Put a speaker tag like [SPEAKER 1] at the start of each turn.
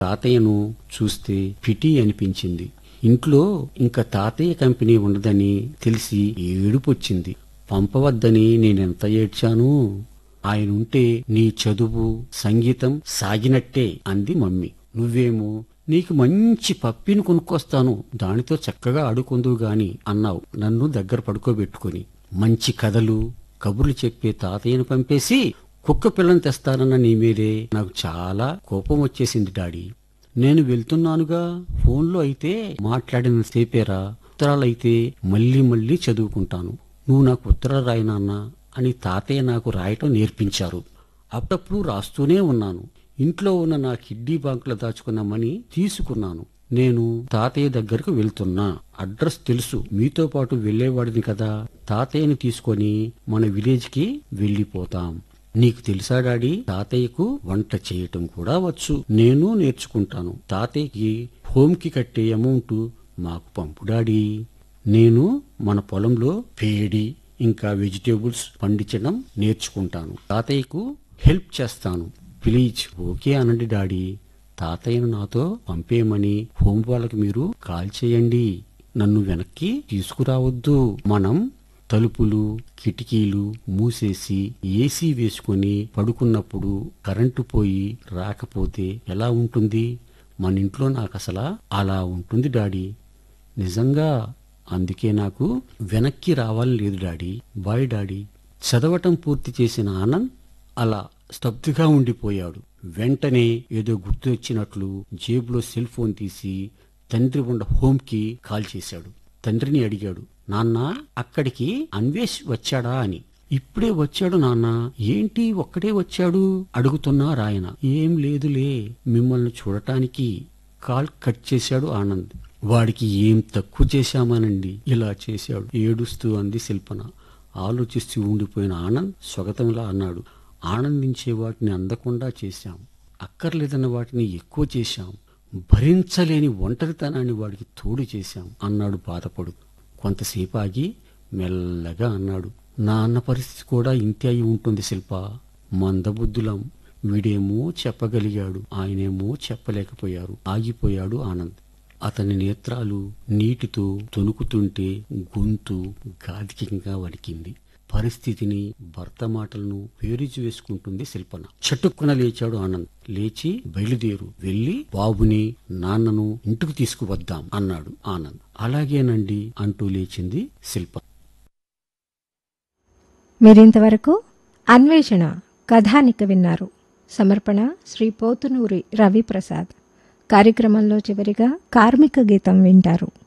[SPEAKER 1] తాతయ్యను చూస్తే పిటి అనిపించింది ఇంట్లో ఇంకా తాతయ్య కంపెనీ ఉండదని తెలిసి ఏడుపొచ్చింది పంపవద్దని నేనెంత ఏడ్చాను ఆయనుంటే నీ చదువు సంగీతం సాగినట్టే అంది మమ్మీ నువ్వేమో నీకు మంచి పప్పిని కొనుక్కొస్తాను దానితో చక్కగా ఆడుకుందువు గాని అన్నావు నన్ను దగ్గర పడుకోబెట్టుకుని మంచి కథలు కబుర్లు చెప్పే తాతయ్యను పంపేసి కుక్క పిల్లని తెస్తానన్న నీ మీదే నాకు చాలా కోపం వచ్చేసింది డాడీ నేను వెళ్తున్నానుగా ఫోన్లో అయితే మాట్లాడిన సేపేరా ఉత్తరాలైతే మళ్ళీ మళ్ళీ చదువుకుంటాను నువ్వు నాకు ఉత్తరాలు రాయి నాన్న అని తాతయ్య నాకు రాయటం నేర్పించారు అప్పుడప్పుడు రాస్తూనే ఉన్నాను ఇంట్లో ఉన్న నా కిడ్నీ బ్యాంకులో దాచుకున్న మనీ తీసుకున్నాను నేను తాతయ్య దగ్గరకు వెళ్తున్నా అడ్రస్ తెలుసు మీతో పాటు వెళ్లేవాడిని కదా తాతయ్యని తీసుకొని మన విలేజ్ కి వెళ్లిపోతాం నీకు తెలుసా డాడీ తాతయ్యకు వంట చేయటం కూడా వచ్చు నేను నేర్చుకుంటాను తాతయ్యకి హోమ్ కి కట్టే అమౌంట్ మాకు పంపు డాడీ నేను మన పొలంలో పేడి ఇంకా వెజిటేబుల్స్ పండించడం నేర్చుకుంటాను తాతయ్యకు హెల్ప్ చేస్తాను ప్లీజ్ ఓకే అనండి డాడీ తాతయ్యను నాతో పంపేయమని హోమ్ వాళ్ళకి మీరు కాల్ చేయండి నన్ను వెనక్కి తీసుకురావద్దు మనం తలుపులు కిటికీలు మూసేసి ఏసీ వేసుకొని పడుకున్నప్పుడు కరెంటు పోయి రాకపోతే ఎలా ఉంటుంది మన ఇంట్లో నాకు అసలు అలా ఉంటుంది డాడీ నిజంగా అందుకే నాకు వెనక్కి రావాలని లేదు డాడీ బాయ్ డాడీ చదవటం పూర్తి చేసిన ఆనంద్ అలా స్తబ్దుగా ఉండిపోయాడు వెంటనే ఏదో గుర్తు వచ్చినట్లు జేబులో సెల్ ఫోన్ తీసి తండ్రి ఉన్న హోంకి కాల్ చేశాడు తండ్రిని అడిగాడు నాన్న అక్కడికి అన్వేష్ వచ్చాడా అని ఇప్పుడే వచ్చాడు నాన్న ఏంటి ఒక్కడే వచ్చాడు అడుగుతున్నారాయన ఏం లేదులే మిమ్మల్ని చూడటానికి కాల్ కట్ చేశాడు ఆనంద్ వాడికి ఏం తక్కువ చేశామానండి ఇలా చేశాడు ఏడుస్తూ అంది శిల్పన ఆలోచిస్తూ ఉండిపోయిన ఆనంద్ స్వగతంలా అన్నాడు ఆనందించే వాటిని అందకుండా చేశాం అక్కర్లేదన్న వాటిని ఎక్కువ చేశాం భరించలేని ఒంటరితనాన్ని వాడికి తోడు చేశాం అన్నాడు బాధపడు కొంతసేపు ఆగి మెల్లగా అన్నాడు నా అన్న పరిస్థితి కూడా ఇంతే అయి ఉంటుంది శిల్ప మందబుద్ధులం వీడేమో చెప్పగలిగాడు ఆయనేమో చెప్పలేకపోయారు ఆగిపోయాడు ఆనంద్ అతని నేత్రాలు నీటితో తొణుకుతుంటే గొంతు గాధికంగా వణికింది పరిస్థితిని భర్త మాటలను పేరుచి వేసుకుంటుంది శిల్పన చటుక్కున లేచాడు ఆనంద్ లేచి బయలుదేరు వెళ్లి బాబుని నాన్నను ఇంటికి తీసుకువద్దాం అన్నాడు ఆనంద్ అలాగేనండి అంటూ లేచింది శిల్ప
[SPEAKER 2] మీరింతవరకు అన్వేషణ కథానిక విన్నారు సమర్పణ శ్రీ పోతునూరి రవిప్రసాద్ కార్యక్రమంలో చివరిగా కార్మిక గీతం వింటారు